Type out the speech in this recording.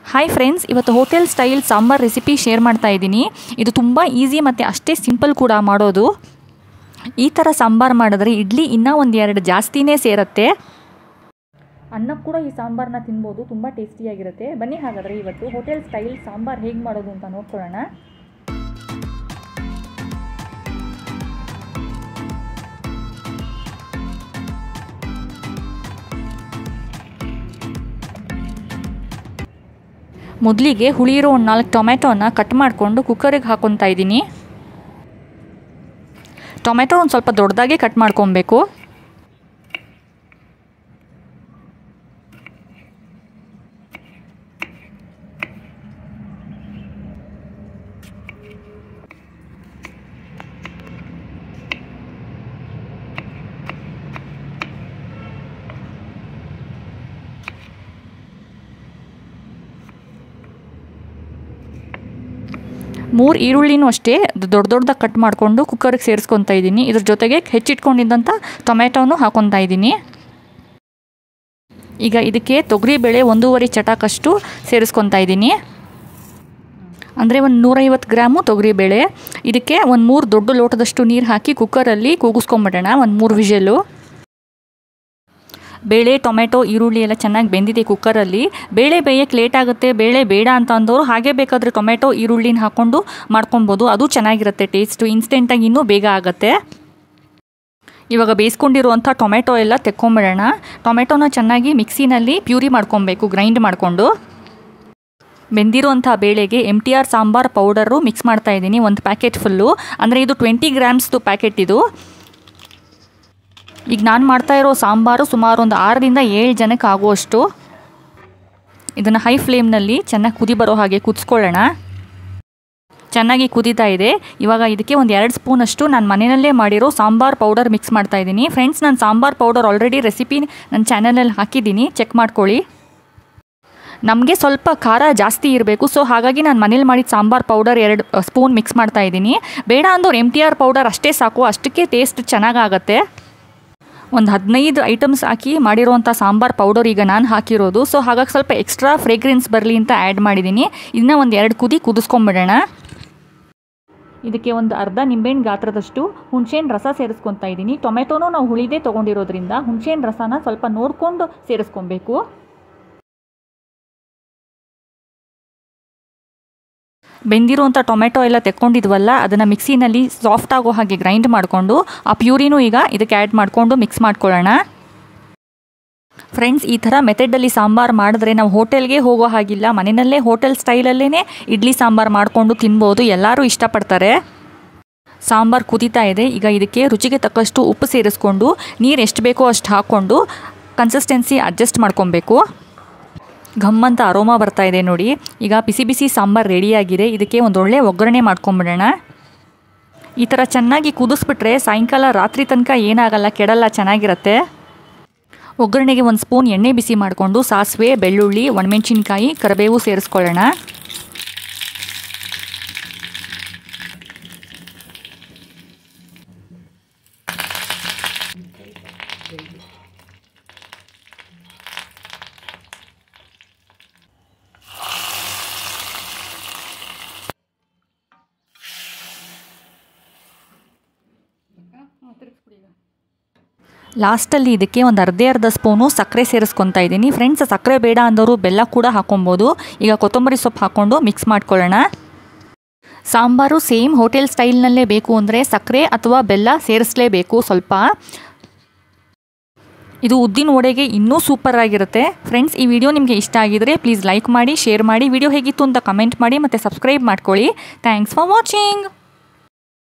hi friends ಇವತ್ತು hotel style sambar recipe share ಮಾಡ್ತಾ ಇದ್ದೀನಿ ಇದು ತುಂಬ ಈಸಿ ಮತ್ತು ಅಷ್ಟೇ ಸಿಂಪಲ್ ಕೂಡ ಮಾಡೋದು ಈ ಥರ ಸಾಂಬಾರು ಮಾಡಿದ್ರೆ ಇಡ್ಲಿ ಇನ್ನೂ ಒಂದು ಎರಡು ಜಾಸ್ತಿನೇ ಸೇರುತ್ತೆ ಅನ್ನ ಕೂಡ ಈ ಸಾಂಬಾರನ್ನ ತಿನ್ಬೋದು ತುಂಬ ಟೇಸ್ಟಿಯಾಗಿರುತ್ತೆ ಬನ್ನಿ ಹಾಗಾದರೆ ಇವತ್ತು ಹೋಟೆಲ್ ಸ್ಟೈಲ್ ಸಾಂಬಾರು ಹೇಗೆ ಮಾಡೋದು ಅಂತ ನೋಡ್ಕೊಳ್ಳೋಣ ಮೊದಲಿಗೆ ಹುಳಿ ಇರೋ ಒಂದು ನಾಲ್ಕು ಟೊಮೆಟೊನ ಕಟ್ ಮಾಡಿಕೊಂಡು ಕುಕ್ಕರಿಗೆ ಹಾಕೊತಾ ಇದ್ದೀನಿ ಟೊಮೆಟೊ ಒಂದು ಸ್ವಲ್ಪ ದೊಡ್ಡದಾಗೆ ಕಟ್ ಮಾಡ್ಕೊಬೇಕು ಮೂರು ಈರುಳ್ಳಿನೂ ಅಷ್ಟೇ ದೊಡ್ಡ ದೊಡ್ಡದಾಗಿ ಕಟ್ ಮಾಡಿಕೊಂಡು ಕುಕ್ಕರಿಗೆ ಸೇರಿಸ್ಕೊತಾ ಇದ್ದೀನಿ ಇದ್ರ ಜೊತೆಗೆ ಹೆಚ್ಚಿಟ್ಕೊಂಡಿದ್ದಂಥ ಟೊಮೆಟೊನೂ ಹಾಕೊತಾ ಇದ್ದೀನಿ ಈಗ ಇದಕ್ಕೆ ತೊಗರಿಬೇಳೆ ಒಂದೂವರೆ ಚಟಾಕಷ್ಟು ಸೇರಿಸ್ಕೊತಾ ಇದ್ದೀನಿ ಅಂದರೆ ಒಂದು ನೂರೈವತ್ತು ಗ್ರಾಮು ತೊಗರಿಬೇಳೆ ಇದಕ್ಕೆ ಒಂದು ಮೂರು ದೊಡ್ಡ ಲೋಟದಷ್ಟು ನೀರು ಹಾಕಿ ಕುಕ್ಕರಲ್ಲಿ ಕೂಗಿಸ್ಕೊಂಬಿಡೋಣ ಒಂದು ಮೂರು ವಿಷಲು ಬೇಳೆ ಟೊಮೆಟೊ ಈರುಳ್ಳಿ ಎಲ್ಲ ಚೆನ್ನಾಗಿ ಬೆಂದಿದೆ ಕುಕ್ಕರಲ್ಲಿ ಬೇಳೆ ಬೇಯಕ್ಕೆ ಲೇಟ್ ಆಗುತ್ತೆ ಬೇಳೆ ಬೇಡ ಅಂತ ಅಂದವರು ಹಾಗೆ ಬೇಕಾದರೆ ಟೊಮೆಟೊ ಈರುಳ್ಳಿನ ಹಾಕ್ಕೊಂಡು ಮಾಡ್ಕೊಬೋದು ಅದು ಚೆನ್ನಾಗಿರುತ್ತೆ ಟೇಸ್ಟು ಇನ್ಸ್ಟೆಂಟಾಗಿ ಇನ್ನೂ ಬೇಗ ಆಗುತ್ತೆ ಇವಾಗ ಬೇಯಿಸ್ಕೊಂಡಿರುವಂಥ ಟೊಮೆಟೊ ಎಲ್ಲ ತೆಕ್ಕೊಂಬಿಡೋಣ ಟೊಮೆಟೊನ ಚೆನ್ನಾಗಿ ಮಿಕ್ಸಿನಲ್ಲಿ ಪ್ಯೂರಿ ಮಾಡ್ಕೊಬೇಕು ಗ್ರೈಂಡ್ ಮಾಡಿಕೊಂಡು ಬೆಂದಿರುವಂಥ ಬೇಳೆಗೆ M T R sambar powder mix ಮಾಡ್ತಾ ಇದ್ದೀನಿ ಒಂದು ಪ್ಯಾಕೆಟ್ ಫುಲ್ಲು ಅಂದರೆ ಇದು ಟ್ವೆಂಟಿ ಗ್ರಾಮ್ಸ್ದು ಪ್ಯಾಕೆಟ್ ಇದು ಈಗ ನಾನು ಮಾಡ್ತಾ ಇರೋ ಸಾಂಬಾರು ಸುಮಾರು ಒಂದು ಆರರಿಂದ ಏಳು ಜನಕ್ಕೆ ಆಗುವಷ್ಟು ಇದನ್ನು ಹೈ ಫ್ಲೇಮ್ನಲ್ಲಿ ಚೆನ್ನಾಗಿ ಕುದಿ ಬರೋ ಹಾಗೆ ಕುದಿಸ್ಕೊಳ್ಳೋಣ ಚೆನ್ನಾಗಿ ಕುದೀತಾ ಇದೆ ಇವಾಗ ಇದಕ್ಕೆ ಒಂದು ಎರಡು ಸ್ಪೂನಷ್ಟು ನಾನು ಮನೆಯಲ್ಲೇ ಮಾಡಿರೋ ಸಾಂಬಾರ್ ಪೌಡರ್ ಮಿಕ್ಸ್ ಮಾಡ್ತಾ ಇದ್ದೀನಿ ಫ್ರೆಂಡ್ಸ್ ನಾನು ಸಾಂಬಾರ್ ಪೌಡರ್ ಆಲ್ರೆಡಿ ರೆಸಿಪಿ ನನ್ನ ಚಾನಲಲ್ಲಿ ಹಾಕಿದ್ದೀನಿ ಚೆಕ್ ಮಾಡ್ಕೊಳ್ಳಿ ನಮಗೆ ಸ್ವಲ್ಪ ಖಾರ ಜಾಸ್ತಿ ಇರಬೇಕು ಸೊ ಹಾಗಾಗಿ ನಾನು ಮನೇಲಿ ಮಾಡಿದ ಸಾಂಬಾರ್ ಪೌಡರ್ ಎರಡು ಸ್ಪೂನ್ ಮಿಕ್ಸ್ ಮಾಡ್ತಾ ಇದ್ದೀನಿ ಬೇಡ ಅಂದವ್ರು ಎಮ್ ಟಿ ಆರ್ ಪೌಡರ್ ಅಷ್ಟೇ ಸಾಕು ಅಷ್ಟಕ್ಕೆ ಟೇಸ್ಟ್ ಚೆನ್ನಾಗಾಗತ್ತೆ ಒಂದು ಹದಿನೈದು ಐಟಮ್ಸ್ ಹಾಕಿ ಮಾಡಿರುವಂಥ ಸಾಂಬಾರ್ ಪೌಡರ್ ಈಗ ನಾನು ಹಾಕಿರೋದು ಸೊ ಹಾಗಾಗಿ ಸ್ವಲ್ಪ ಎಕ್ಸ್ಟ್ರಾ ಫ್ರೇಗ್ರೆನ್ಸ್ ಬರಲಿ ಅಂತ ಆ್ಯಡ್ ಮಾಡಿದ್ದೀನಿ ಇದನ್ನ ಒಂದು ಎರಡು ಕುದಿ ಕುದಿಸ್ಕೊಂಬಿಡೋಣ ಇದಕ್ಕೆ ಒಂದು ಅರ್ಧ ನಿಂಬೆಹಣ್ಣು ಗಾತ್ರದಷ್ಟು ಹುಣಸೆಹಣ್ಣು ರಸ ಸೇರಿಸ್ಕೊತಾ ಇದ್ದೀನಿ ಟೊಮೆಟೊನೂ ನಾವು ಹುಳಿದೇ ತೊಗೊಂಡಿರೋದ್ರಿಂದ ಹುಣಸೆಹಣ್ಣು ರಸನ ಸ್ವಲ್ಪ ನೋಡಿಕೊಂಡು ಸೇರಿಸ್ಕೊಬೇಕು ಬೆಂದಿರುವಂಥ ಟೊಮೆಟೊ ಎಲ್ಲ ತೆಕ್ಕೊಂಡಿದ್ವಲ್ಲ ಅದನ್ನು ಮಿಕ್ಸಿನಲ್ಲಿ ಸಾಫ್ಟ್ ಆಗೋ ಹಾಗೆ ಗ್ರೈಂಡ್ ಮಾಡಿಕೊಂಡು ಆ ಪ್ಯೂರಿನೂ ಈಗ ಇದಕ್ಕೆ ಆ್ಯಡ್ ಮಾಡಿಕೊಂಡು ಮಿಕ್ಸ್ ಮಾಡ್ಕೊಳ್ಳೋಣ ಫ್ರೆಂಡ್ಸ್ ಈ ಥರ ಮೆಥಡಲ್ಲಿ ಸಾಂಬಾರು ಮಾಡಿದ್ರೆ ನಾವು ಹೋಟೆಲ್ಗೆ ಹೋಗೋ ಹಾಗಿಲ್ಲ ಮನೆಯಲ್ಲೇ ಹೋಟೆಲ್ ಸ್ಟೈಲಲ್ಲೇ ಇಡ್ಲಿ ಸಾಂಬಾರು ಮಾಡಿಕೊಂಡು ತಿನ್ಬೋದು ಎಲ್ಲರೂ ಇಷ್ಟಪಡ್ತಾರೆ ಸಾಂಬಾರು ಕುದೀತಾ ಇದೆ ಈಗ ಇದಕ್ಕೆ ರುಚಿಗೆ ತಕ್ಕಷ್ಟು ಉಪ್ಪು ಸೇರಿಸ್ಕೊಂಡು ನೀರು ಎಷ್ಟು ಬೇಕೋ ಅಷ್ಟು ಹಾಕ್ಕೊಂಡು ಕನ್ಸಿಸ್ಟೆನ್ಸಿ ಅಡ್ಜಸ್ಟ್ ಮಾಡ್ಕೊಬೇಕು ಘಮ್ ಅಂತ ಅರೋಮಾ ಬರ್ತಾ ಇದೆ ನೋಡಿ ಈಗ ಬಿಸಿ ಬಿಸಿ ಸಾಂಬಾರು ರೆಡಿಯಾಗಿದೆ ಇದಕ್ಕೆ ಒಂದು ಒಳ್ಳೆ ಒಗ್ಗರಣೆ ಮಾಡ್ಕೊಂಬಿಡೋಣ ಈ ಥರ ಚೆನ್ನಾಗಿ ಕುದಿಸ್ಬಿಟ್ರೆ ಸಾಯಂಕಾಲ ರಾತ್ರಿ ತನಕ ಏನಾಗಲ್ಲ ಕೆಡಲ್ಲ ಚೆನ್ನಾಗಿರುತ್ತೆ ಒಗ್ಗರಣೆಗೆ ಒಂದು ಸ್ಪೂನ್ ಎಣ್ಣೆ ಬಿಸಿ ಮಾಡಿಕೊಂಡು ಸಾಸಿವೆ ಬೆಳ್ಳುಳ್ಳಿ ಒಣಮೆಣಸಿನ್ಕಾಯಿ ಕರಿಬೇವು ಸೇರಿಸ್ಕೊಳ್ಳೋಣ ಲಾಸ್ಟಲ್ಲಿ ಇದಕ್ಕೆ ಒಂದು ಅರ್ಧೇ ಅರ್ಧ ಸ್ಪೂನು ಸಕ್ಕರೆ ಸೇರಿಸ್ಕೊತಾ ಇದ್ದೀನಿ ಫ್ರೆಂಡ್ಸ್ ಸಕ್ಕರೆ ಬೇಡ ಅಂದವರು ಬೆಲ್ಲ ಕೂಡ ಹಾಕೊಬೋದು ಈಗ ಕೊತ್ತಂಬರಿ ಸೊಪ್ಪು ಹಾಕ್ಕೊಂಡು ಮಿಕ್ಸ್ ಮಾಡ್ಕೊಳ್ಳೋಣ ಸಾಂಬಾರು ಸೇಮ್ ಹೋಟೆಲ್ ಸ್ಟೈಲ್ನಲ್ಲೇ ಬೇಕು ಅಂದರೆ ಸಕ್ಕರೆ ಅಥವಾ ಬೆಲ್ಲ ಸೇರಿಸಲೇಬೇಕು ಸ್ವಲ್ಪ ಇದು ಉದ್ದಿನ ವಡೆಗೆ ಇನ್ನೂ ಸೂಪರ್ ಆಗಿರುತ್ತೆ ಫ್ರೆಂಡ್ಸ್ ಈ ವಿಡಿಯೋ ನಿಮಗೆ ಇಷ್ಟ ಆಗಿದರೆ ಪ್ಲೀಸ್ ಲೈಕ್ ಮಾಡಿ ಶೇರ್ ಮಾಡಿ ವಿಡಿಯೋ ಹೇಗಿತ್ತು ಅಂತ ಕಮೆಂಟ್ ಮಾಡಿ ಮತ್ತು ಸಬ್ಸ್ಕ್ರೈಬ್ ಮಾಡ್ಕೊಳ್ಳಿ ಥ್ಯಾಂಕ್ಸ್ ಫಾರ್ ವಾಚಿಂಗ್